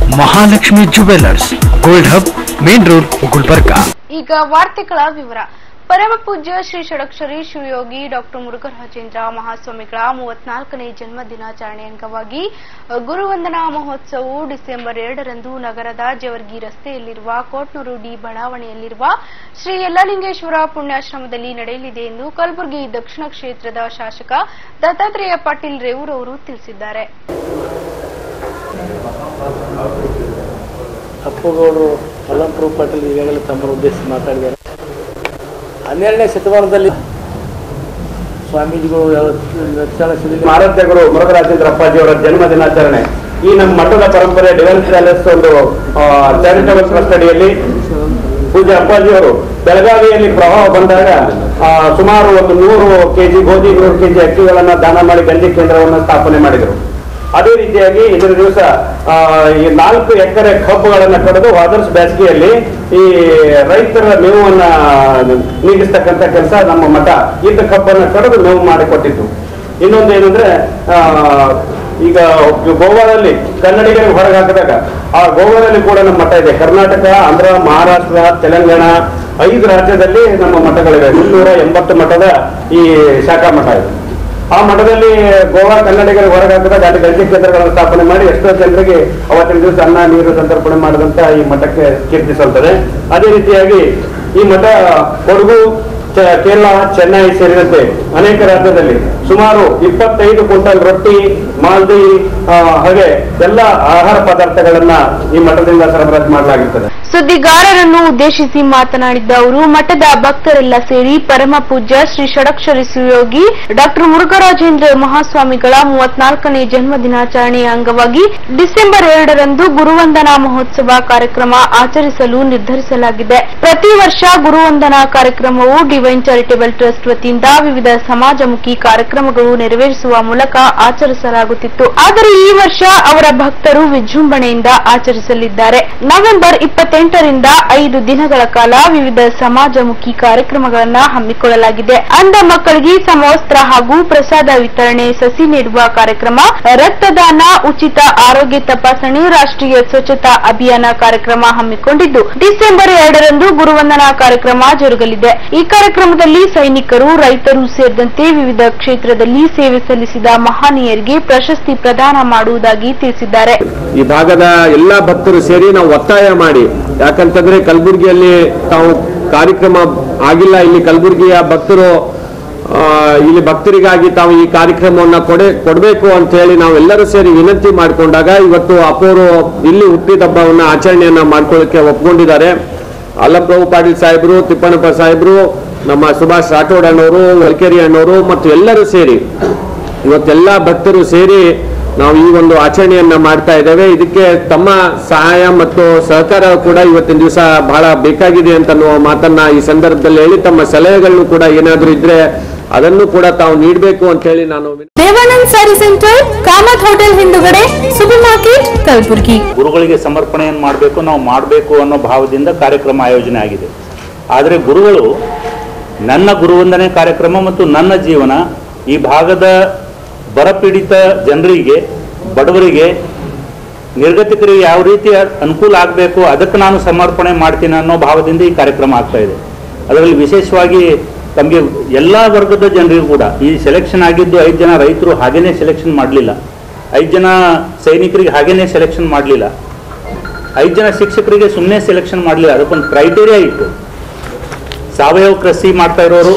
Mahalakshmi jewellers gold hub main road Gulbarga ಈಗ ವಾರ್ತೆಗಳ ವಿವರ ಪರಮ ಪೂಜ್ಯ ಶ್ರೀ ಷಡಕ್ಷರಿ ಶಿವಯೋಗಿ ಡಾಕ್ಟರ್ ಮುರುಘರಾಜೇಂದ್ರ ಮಹಾಸ್ವಾಮಿಗಳ ಮೂವತ್ನಾಲ್ಕನೇ ಜನ್ಮ ದಿನಾಚರಣೆ ಅಂಗವಾಗಿ ಗುರುವಂದನಾ ಮಹೋತ್ಸವವು ಡಿಸೆಂಬರ್ ಎರಡರಂದು ನಗರದ ಜವರ್ಗಿ ರಸ್ತೆಯಲ್ಲಿರುವ ಕೋಟ್ನೂರು ಡಿ ಬಡಾವಣೆಯಲ್ಲಿರುವ ಶ್ರೀ ಯಲ್ಲಲಿಂಗೇಶ್ವರ ಪುಣ್ಯಾಶ್ರಮದಲ್ಲಿ ನಡೆಯಲಿದೆ ಎಂದು ಕಲಬುರಗಿ ದಕ್ಷಿಣ ಕ್ಷೇತ್ರದ ಶಾಸಕ ದತ್ತಾತ್ರೇಯ ಪಾಟೀಲ್ ರೇವೂರ್ ಅವರು ತಿಳಿಸಿದ್ದಾರೆ ಅಪ್ಪುಗೌಡರು ಮಲ್ಲಂಪುರ ಪಾಟೀಲ್ ಈಗಾಗಲೇ ತಮ್ಮನ್ನು ಉದ್ದೇಶಿಸಿ ಮಾತಾಡಿದ್ದಾರೆ ಹನ್ನೆರಡನೇ ಶತಮಾನದಲ್ಲಿ ಸ್ವಾಮೀಜಿಗಳು ಯಾವ ರಕ್ಷಣಾ ಆರಾಧ್ಯಗಳು ಮುರುಘರಾಜೇಂದ್ರ ಅಪ್ಪಾಜಿಯವರ ಜನ್ಮ ದಿನಾಚರಣೆ ಈ ನಮ್ಮ ಮಠದ ಪರಂಪರೆ ಡಿವೈನ್ ಪ್ಯಾಲೇಸ್ ಒಂದು ಚಾರಿಟಬಲ್ ಟ್ರಸ್ಟ್ ಅಡಿಯಲ್ಲಿ ಪೂಜೆ ಅಪ್ಪಾಜಿಯವರು ಬೆಳಗಾವಿಯಲ್ಲಿ ಪ್ರವಾಹ ಬಂದಾಗ ಆ, ಸುಮಾರು ಒಂದು ನೂರು ಕೆಜಿ ಗೋಧಿ ನೂರು ಕೆಜಿ ಅಕ್ಕಿಗಳನ್ನ ದಾನ ಮಾಡಿ ಗಂಜಿ ಕೇಂದ್ರವನ್ನು ಸ್ಥಾಪನೆ ಮಾಡಿದರು ಅದೇ ರೀತಿಯಾಗಿ ಇದರ ದಿವಸ ಆ, ಈ ನಾಲ್ಕು ಎಕರೆ ಕಬ್ಬುಗಳನ್ನ ಕಡಿದು ವಾದರ್ಸ್ ಬೇಸಿಗೆಯಲ್ಲಿ ಈ ರೈತರ ಮೇವನ್ನ ನೀಗಿಸ್ತಕ್ಕಂಥ ಕೆಲಸ ನಮ್ಮ ಮಠ ಇದ್ದ ಕಬ್ಬನ್ನ ಕಡಿದು ಮೇವು ಮಾಡಿಕೊಟ್ಟಿತ್ತು ಇನ್ನೊಂದು ಏನಂದ್ರೆ ಆ, ಈಗ ಗೋವಾದಲ್ಲಿ ಕನ್ನಡಿಗರಿಗೆ ಹೊರಗೆ ಹಾಕಿದಾಗ ಆ ಗೋವಾದಲ್ಲಿ ಕೂಡ ನಮ್ಮ ಮಠ ಇದೆ ಕರ್ನಾಟಕ ಆಂಧ್ರ ಮಹಾರಾಷ್ಟ್ರ ತೆಲಂಗಾಣ ಐದು ರಾಜ್ಯದಲ್ಲಿ ನಮ್ಮ ಮಠಗಳಿವೆ ಮುನ್ನೂರ ಎಂಬತ್ತು ಮಠದ ಈ ಶಾಖಾ ಮಠ ಇದೆ ಆ ಮಠದಲ್ಲಿ ಗೋವಾ ಕನ್ನಡಿಗರಿಗೆ ಹೊರಗೆ ಹಾಕಿದಾಗ ಅಲ್ಲಿ ಗಂಜಿ ಕೇಂದ್ರಗಳನ್ನು ಸ್ಥಾಪನೆ ಮಾಡಿ ಎಷ್ಟೋ ಜನರಿಗೆ ಅವತ್ತಿನ ದಿವಸ ಅನ್ನ ನೀರು ಸಂತರ್ಪಣೆ ಮಾಡಿದಂತ ಈ ಮಠಕ್ಕೆ ಕೀರ್ತಿ ಸಲ್ತದೆ ಅದೇ ರೀತಿಯಾಗಿ ಈ ಮಠ ಕೊಡಗು ಚ- ಕೇರಳ ಚೆನ್ನೈ ಸೇರಿದಂತೆ ಅನೇಕ ರಾಜ್ಯದಲ್ಲಿ ಸುಮಾರು ಇಪ್ಪತ್ತೈದು ಕ್ವಿಂಟಲ್ ರೊಟ್ಟಿ ಮಾಲ್ದಿ ಆ, ಹಾಗೆ ಎಲ್ಲ ಆಹಾರ ಪದಾರ್ಥಗಳನ್ನ ಈ ಮಠದಿಂದ ಸರಬರಾಜು ಮಾಡಲಾಗುತ್ತದೆ ಸುದ್ದಿಗಾರರನ್ನು ಉದ್ದೇಶಿಸಿ ಮಾತನಾಡಿದ ಅವರು ಮಠದ ಭಕ್ತರೆಲ್ಲ ಸೇರಿ ಪರಮ ಪೂಜ್ಯ ಶ್ರೀ ಷಡಕ್ಷರಿ ಶಿವಯೋಗಿ ಡಾಕ್ಟರ್ ಮುರುಘರಾಜೇಂದ್ರ ಮಹಾಸ್ವಾಮಿಗಳ ಮೂವತ್ನಾಲ್ಕನೇ ಜನ್ಮ ದಿನಾಚರಣೆಯ ಅಂಗವಾಗಿ ಡಿಸೆಂಬರ್ ಎರಡರಂದು ಗುರುವಂದನಾ ಮಹೋತ್ಸವ ಕಾರ್ಯಕ್ರಮ ಆಚರಿಸಲು ನಿರ್ಧರಿಸಲಾಗಿದೆ ಪ್ರತಿ ವರ್ಷ ಗುರುವಂದನಾ ಕಾರ್ಯಕ್ರಮವು ಡಿವೈನ್ ಚಾರಿಟೇಬಲ್ ಟ್ರಸ್ಟ್ ವತಿಯಿಂದ ವಿವಿಧ ಸಮಾಜಮುಖಿ ಕಾರ್ಯಕ್ರಮಗಳು ನೆರವೇರಿಸುವ ಮೂಲಕ ಆಚರಿಸಲಾಗುತ್ತಿತ್ತು ಆದರೆ ಈ ವರ್ಷ ಅವರ ಭಕ್ತರು ವಿಜೃಂಭಣೆಯಿಂದ ಆಚರಿಸಲಿದ್ದಾರೆ ನವೆಂಬರ್ ಇಪ್ಪತ್ತೆಂಟರಿಂದ ಐದು ದಿನಗಳ ಕಾಲ ವಿವಿಧ ಸಮಾಜಮುಖಿ ಕಾರ್ಯಕ್ರಮಗಳನ್ನು ಹಮ್ಮಿಕೊಳ್ಳಲಾಗಿದೆ ಅಂಧ ಮಕ್ಕಳಿಗೆ ಸಮವಸ್ತ್ರ ಹಾಗೂ ಪ್ರಸಾದ ವಿತರಣೆ ಸಸಿ ನೀಡುವ ಕಾರ್ಯಕ್ರಮ ರಕ್ತದಾನ ಉಚಿತ ಆರೋಗ್ಯ ತಪಾಸಣೆ ರಾಷ್ಟ್ರೀಯ ಸ್ವಚ್ಛತಾ ಅಭಿಯಾನ ಕಾರ್ಯಕ್ರಮ ಹಮ್ಮಿಕೊಂಡಿದ್ದು ಡಿಸೆಂಬರ್ ಎರಡರಂದು ಗುರುವಂದನಾ ಕಾರ್ಯಕ್ರಮ ಜರುಗಲಿದೆ ಈ ಕಾರ್ಯಕ್ರಮದಲ್ಲಿ ಸೈನಿಕರು ರೈತರು ಸೇರಿದಂತೆ ವಿವಿಧ ಕ್ಷೇತ್ರದಲ್ಲಿ ಸೇವೆ ಸಲ್ಲಿಸಿದ ಮಹನೀಯರಿಗೆ ಪ್ರಶಸ್ತಿ ಪ್ರದಾನ ಮಾಡುವುದಾಗಿ ತಿಳಿಸಿದ್ದಾರೆ ಈ ಭಾಗದ ಎಲ್ಲ ಭಕ್ತರು ಸೇರಿ ನಾವು ಒತ್ತಾಯ ಮಾಡಿ ಯಾಕಂತಂದ್ರೆ ಕಲಬುರಗಿಯಲ್ಲಿ ತಾವು ಕಾರ್ಯಕ್ರಮ ಆಗಿಲ್ಲ ಇಲ್ಲಿ ಕಲಬುರಗಿಯ ಭಕ್ತರು ಆ, ಇಲ್ಲಿ ಭಕ್ತರಿಗಾಗಿ ತಾವು ಈ ಕಾರ್ಯಕ್ರಮವನ್ನ ಕೊಡೆ ಕೊಡಬೇಕು ಅಂತ ಹೇಳಿ ನಾವೆಲ್ಲರೂ ಸೇರಿ ವಿನಂತಿ ಮಾಡಿಕೊಂಡಾಗ ಇವತ್ತು ಅಪ್ಪೋರು ಇಲ್ಲಿ ಹುಟ್ಟಿದ ಹಬ್ಬವನ್ನ ಆಚರಣೆಯನ್ನ ಮಾಡ್ಕೊಳ್ಳಿಕ್ಕೆ ಒಪ್ಕೊಂಡಿದ್ದಾರೆ ಅಲ್ಲಪ್ರಭು ಪಾಟೀಲ್ ಸಾಹೇಬರು ತಿಪ್ಪಣ್ಣಪ್ಪ ಸಾಹೇಬರು ನಮ್ಮ ಸುಭಾಷ್ ರಾಠೋಡ್ ಅಣ್ಣವರು ವಲ್ಕೇರಿ ಅಣ್ಣವರು ಮತ್ತು ಎಲ್ಲರೂ ಸೇರಿ ಇವತ್ತೆಲ್ಲ ಭಕ್ತರು ಸೇರಿ ನಾವು ಈ ಒಂದು ಆಚರಣೆಯನ್ನ ಮಾಡ್ತಾ ಇದ್ದೇವೆ ಇದಕ್ಕೆ ತಮ್ಮ ಸಹಾಯ ಮತ್ತು ಸಹಕಾರ ಕೂಡ ಇವತ್ತಿನ ದಿವಸ ಬಹಳ ಬೇಕಾಗಿದೆ ಅಂತ ಅನ್ನುವ ಮಾತನ್ನ ಈ ಸಂದರ್ಭದಲ್ಲಿ ಹೇಳಿ ತಮ್ಮ ಸಲಹೆಗಳನ್ನು ಕೂಡ ಏನಾದರೂ ಇದ್ರೆ ಅದನ್ನು ಕೂಡ ತಾವು ನೀಡಬೇಕು ಅಂತ ಹೇಳಿ ನಾನು ವಿನ- Devanand sari centre Kamath hotel ಹಿಂದುಗಡೆ ಸೂಪರ್ ಮಾರ್ಕೆಟ್ ಕಲಬುರಗಿ ಗುರುಗಳಿಗೆ ಸಮರ್ಪಣೆಯನ್ನು ಮಾಡಬೇಕು ನಾವು ಮಾಡಬೇಕು ಅನ್ನೋ ಭಾವದಿಂದ ಕಾರ್ಯಕ್ರಮ ಆಯೋಜನೆ ಆಗಿದೆ ಆದರೆ ಗುರುಗಳು ನನ್ನ ಗುರುವಂದನೆ ಕಾರ್ಯಕ್ರಮ ಮತ್ತು ನನ್ನ ಜೀವನ ಈ ಭಾಗದ ಬರಪೀಡಿತ ಜನರಿಗೆ ಬಡವರಿಗೆ ನಿರ್ಗತಿಕರಿಗೆ ಯಾವ ರೀತಿ ಅನುಕೂಲ ಆಗಬೇಕು ಅದಕ್ಕೆ ನಾನು ಸಮರ್ಪಣೆ ಮಾಡ್ತೀನಿ ಅನ್ನೋ ಭಾವದಿಂದ ಈ ಕಾರ್ಯಕ್ರಮ ಆಗ್ತಾ ಇದೆ ಅದರಲ್ಲಿ ವಿಶೇಷವಾಗಿ ತಮಗೆ ಎಲ್ಲ ವರ್ಗದ ಜನರಿಗೂ ಕೂಡ ಈ ಸೆಲೆಕ್ಷನ್ ಆಗಿದ್ದು ಐದು ಜನ ರೈತರು ಹಾಗೇನೆ ಸೆಲೆಕ್ಷನ್ ಮಾಡಲಿಲ್ಲ ಐದು ಜನ ಸೈನಿಕರಿಗೆ ಹಾಗೇನೆ ಸೆಲೆಕ್ಷನ್ ಮಾಡಲಿಲ್ಲ ಐದು ಜನ ಶಿಕ್ಷಕರಿಗೆ ಸುಮ್ಮನೆ ಸೆಲೆಕ್ಷನ್ ಮಾಡಲಿಲ್ಲ ಅದಕ್ಕೊಂದು ಕ್ರೈಟೇರಿಯಾ ಇತ್ತು ಸಾವಯವ ಕೃಷಿ ಮಾಡ್ತಾ ಇರೋರು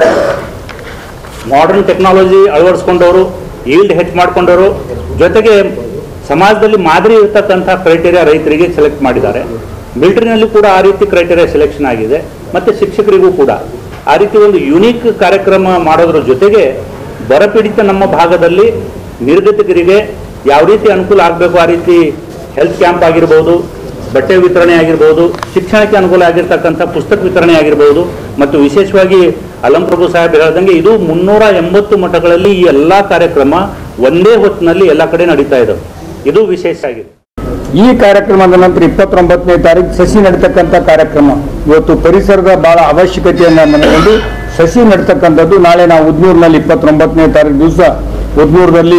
ಮಾಡರ್ನ್ ಟೆಕ್ನಾಲಜಿ ಅಳವಡಿಸ್ಕೊಂಡವರು ಈಲ್ಡ್ ಹೆಚ್ಚು ಮಾಡ್ಕೊಂಡವರು ಜೊತೆಗೆ ಸಮಾಜದಲ್ಲಿ ಮಾದರಿ ಇರತಕ್ಕಂಥ ಕ್ರೈಟೇರಿಯಾ ರೈತರಿಗೆ ಸೆಲೆಕ್ಟ್ ಮಾಡಿದ್ದಾರೆ ಮಿಲಿಟರಿನಲ್ಲಿ ಕೂಡ ಆ ರೀತಿ ಕ್ರೈಟೇರಿಯಾ ಸೆಲೆಕ್ಷನ್ ಆಗಿದೆ ಮತ್ತು ಶಿಕ್ಷಕರಿಗೂ ಕೂಡ ಆ ರೀತಿ ಒಂದು ಯುನೀಕ್ ಕಾರ್ಯಕ್ರಮ ಮಾಡೋದ್ರ ಜೊತೆಗೆ ಬರಪೀಡಿತ ನಮ್ಮ ಭಾಗದಲ್ಲಿ ನಿರ್ಗತಿಕರಿಗೆ ಯಾವ ರೀತಿ ಅನುಕೂಲ ಆಗಬೇಕು ಆ ರೀತಿ ಹೆಲ್ತ್ ಕ್ಯಾಂಪ್ ಆಗಿರ್ಬೋದು ಬಟ್ಟೆ ವಿತರಣೆ ಆಗಿರ್ಬೋದು ಶಿಕ್ಷಣಕ್ಕೆ ಅನುಕೂಲ ಆಗಿರ್ತಕ್ಕಂಥ ಪುಸ್ತಕ ವಿತರಣೆ ಆಗಿರ್ಬೋದು ಮತ್ತು ವಿಶೇಷವಾಗಿ ಅಲಂಪ್ರಭು ಸಾಹೇಬ್ ಹೇಳ್ದಂಗೆ ಇದು ಮುನ್ನೂರ ಎಂಬತ್ತು ಮಠಗಳಲ್ಲಿ ಈ ಎಲ್ಲ ಕಾರ್ಯಕ್ರಮ ಒಂದೇ ಹೊತ್ತಿನಲ್ಲಿ ಎಲ್ಲ ಕಡೆ ನಡೀತಾ ಇದ್ದಾವೆ ಇದು ವಿಶೇಷ ಆಗಿದೆ ಈ ಕಾರ್ಯಕ್ರಮದ ನಂತರ ಇಪ್ಪತ್ತೊಂಬತ್ತನೇ ತಾರೀಕು ಸಸಿ ನಡೀತಕ್ಕಂಥ ಕಾರ್ಯಕ್ರಮ ಇವತ್ತು ಪರಿಸರದ ಬಹಳ ಅವಶ್ಯಕತೆಯನ್ನು ಮನಗೊಂಡು ಸಸಿ ನಡ್ತಕ್ಕಂಥದ್ದು ನಾಳೆ ನಾವು ಉದ್ನೂರಿನಲ್ಲಿ ಇಪ್ಪತ್ತೊಂಬತ್ತನೇ ತಾರೀಕು ದಿವಸ ಉದ್ನೂರಿನಲ್ಲಿ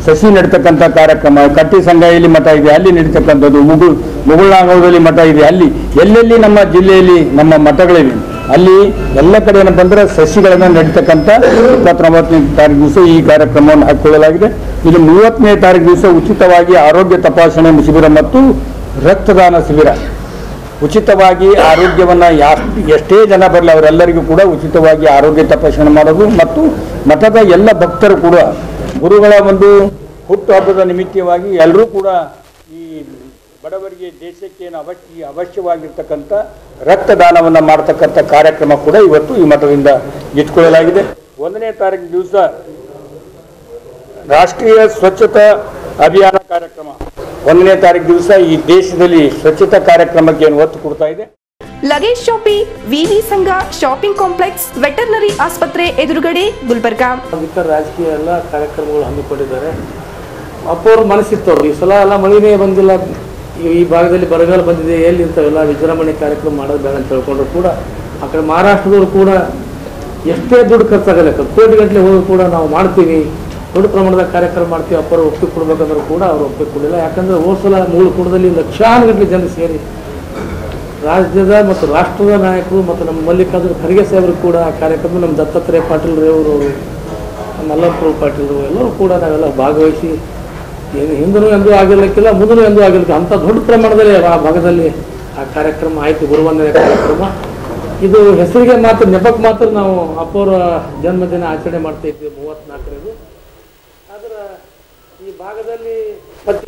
ಸಸಿ ನೆಡ್ತಕ್ಕಂಥ ಕಾರ್ಯಕ್ರಮ ಕಟ್ಟಿ ಸಂಗಾಯಿಲಿ ಮಠ ಇದೆ ಅಲ್ಲಿ ನಡೀತಕ್ಕಂಥದ್ದು ಮುಗುಳ್ ಮುಗುಳ್ನಾಗೌಡದಲ್ಲಿ ಮಠ ಇದೆ ಅಲ್ಲಿ ಎಲ್ಲೆಲ್ಲಿ ನಮ್ಮ ಜಿಲ್ಲೆಯಲ್ಲಿ ನಮ್ಮ ಮಠಗಳಿವೆ ಅಲ್ಲಿ ಎಲ್ಲ ಕಡೆ ಏನಪ್ಪ ಅಂದ್ರೆ ಸಸಿಗಳನ್ನು ನಡೀತಕ್ಕಂಥ ಇಪ್ಪತ್ತೊಂಬತ್ತನೇ ತಾರೀಕು ದಿವಸ ಈ ಕಾರ್ಯಕ್ರಮವನ್ನು ಹಾಕಿಕೊಳ್ಳಲಾಗಿದೆ ಇದು ಮೂವತ್ತನೇ ತಾರೀಕು ದಿವಸ ಉಚಿತವಾಗಿ ಆರೋಗ್ಯ ತಪಾಸಣೆ ಶಿಬಿರ ಮತ್ತು ರಕ್ತದಾನ ಶಿಬಿರ ಉಚಿತವಾಗಿ ಆರೋಗ್ಯವನ್ನ ಯಾ- ಎಷ್ಟೇ ಜನ ಬರಲಿ ಅವರೆಲ್ಲರಿಗೂ ಕೂಡ ಉಚಿತವಾಗಿ ಆರೋಗ್ಯ ತಪಾಸಣೆ ಮಾಡೋದು ಮತ್ತು ಮಠದ ಎಲ್ಲ ಭಕ್ತರು ಕೂಡ ಗುರುಗಳ ಒಂದು ಹುಟ್ಟುಹಬ್ಬದ ನಿಮಿತ್ತವಾಗಿ ಎಲ್ಲರೂ ಕೂಡ ಈ ಬಡವರಿಗೆ ದೇಶಕ್ಕೆ ಏನು ಅವಶ್ಯ ಅವಶ್ಯವಾಗಿರ್ತಕ್ಕಂಥ ರಕ್ತದಾನವನ್ನು ಮಾಡತಕ್ಕಂಥ ಕಾರ್ಯಕ್ರಮ ಕೂಡ ಇವತ್ತು ಈ ಮಠದಿಂದ ಇಟ್ಕೊಳ್ಳಲಾಗಿದೆ ಒಂದನೇ ತಾರೀಕು ದಿವಸ ರಾಷ್ಟ್ರೀಯ ಸ್ವಚ್ಛತಾ ಅಭಿಯಾನ ಕಾರ್ಯಕ್ರಮ ಒಂದನೇ ತಾರೀಕು ದಿವಸ ಈ ದೇಶದಲ್ಲಿ ಸ್ವಚ್ಛತಾ ಕಾರ್ಯಕ್ರಮಕ್ಕೆ ಏನು ಒತ್ತು ಕೊಡ್ತಾ ಇದೆ ಲಗೇಜ್ ಶಾಪಿ ವಿವಿ ಸಂಘ ಶಾಪಿಂಗ್ ಕಾಂಪ್ಲೆಕ್ಸ್ ವೆಟರ್ನರಿ ಆಸ್ಪತ್ರೆ ಎದುರುಗಡೆ ಗುಲ್ಬರ್ಗಾ ಇತರ ರಾಜಕೀಯ ಎಲ್ಲ ಕಾರ್ಯಕ್ರಮಗಳು ಹಮ್ಮಿಕೊಂಡಿದ್ದಾರೆ ಅಪ್ಪವ್ರ ಮನಸ್ಸಿತ್ತು ಅವ್ರು ಈ ಸಲ ಎಲ್ಲ ಮಳಿನೇ ಬಂದಿಲ್ಲ ಈ- ಈ ಭಾಗದಲ್ಲಿ ಬರಗಾಲ ಬಂದಿದೆ ಎಲ್ಲಿ ಇಂಥವೆಲ್ಲ ವಿಜೃಂಭಣೆ ಕಾರ್ಯಕ್ರಮ ಮಾಡೋದು ಬೇಡ ಅಂತ ಹೇಳ್ಕೊಂಡ್ರು ಕೂಡ ಆ ಕಡೆ ಮಹಾರಾಷ್ಟ್ರದವರು ಕೂಡ ಎಷ್ಟೇ ದುಡ್ಡು ಖರ್ಚಾಗಲ್ಲ ಕೋಟಿ ಗಟ್ಟಲೆ ಹೋದ್ರು ಕೂಡ ನಾವು ಮಾಡ್ತೀವಿ ದೊಡ್ಡ ಪ್ರಮಾಣದ ಕಾರ್ಯಕ್ರಮ ಮಾಡ್ತೀವಿ ಅಪ್ಪರು ಒಪ್ಪಿಗೆ ಕೊಡ್ಬೇಕಂದ್ರೂ ಕೂಡ ಅವ್ರು ಒಪ್ಪಿಗೆ ಕೊಡಲಿಲ್ಲ ಯಾಕಂದ್ರೆ ಹೋದ ಸಲ ಮೂಲ ಲಕ್ಷಾನುಗಟ್ಟಲೆ ಜನ ಸೇರಿ ರಾಜ್ಯದ ಮತ್ತು ರಾಷ್ಟ್ರದ ನಾಯಕರು ಮತ್ತು ನಮ್ಮ ಮಲ್ಲಿಕಾರ್ಜುನ ಖರ್ಗೆ ಸಾಹೇಬರು ಕೂಡ ಆ ಕಾರ್ಯಕ್ರಮ ನಮ್ಮ ದತ್ತಾತ್ರೇಯ ಪಾಟೀಲ್ ರೇವರು ಮಲ್ಲಪ್ಪರು ಪಾಟೀಲ್ ಎಲ್ಲರೂ ಕೂಡ ನಾವೆಲ್ಲ ಭಾಗವಹಿಸಿ ಏನು ಹಿಂದೂ ಎಂದೂ ಆಗಿರ್ಲಿಕ್ಕಿಲ್ಲ ಮುಂದೂ ಎಂದೂ ಆಗಿರ್ಲಿಕ್ಕೆ ಅಂಥ ದೊಡ್ಡ ಪ್ರಮಾಣದಲ್ಲಿ ಆ ಭಾಗದಲ್ಲಿ ಆ ಕಾರ್ಯಕ್ರಮ ಆಯಿತು ಗುರುವಂದನೆ ಕಾರ್ಯಕ್ರಮ ಇದು ಹೆಸರಿಗೆ ಮಾತ್ರ ನೆಪಕ್ಕೆ ಮಾತ್ರ ನಾವು ಅಪ್ಪವರ ಜನ್ಮದಿನ ಆಚರಣೆ ಮಾಡ್ತಾ ಇದ್ದೀವಿ ಮೂವತ್ತ್ನಾಲ್ಕನೇದು ಆದ್ರೆ ಈ ಭಾಗದಲ್ಲಿ ಪ್ರತಿ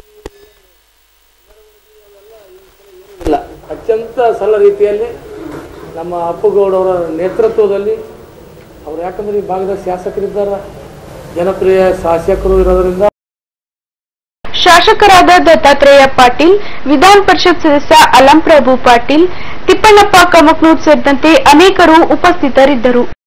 ಇಲ್ಲ ಅತ್ಯಂತ ಸರಳ ರೀತಿಯಲ್ಲಿ ನಮ್ಮ ಅಪ್ಪುಗೌಡವರ ನೇತೃತ್ವದಲ್ಲಿ ಅವ್ರು ಯಾಕಂದ್ರೆ ಈ ಭಾಗದ ಶಾಸಕರಿದ್ದಾರೆ ಜನಪ್ರಿಯ ಶಾಸಕರು ಇರೋದ್ರಿಂದ ಶಾಸಕರಾದ ದತ್ತಾತ್ರೇಯ ಪಾಟೀಲ್ ವಿಧಾನ ಪರಿಷತ್ ಸದಸ್ಯ ಅಲಂ ಪ್ರಭು ಪಾಟೀಲ್ ತಿಪ್ಪಣ್ಣಪ್ಪ ಕಮಕ್ನೂರ್ ಸೇರಿದಂತೆ ಅನೇಕರು ಉಪಸ್ಥಿತರಿದ್ದರು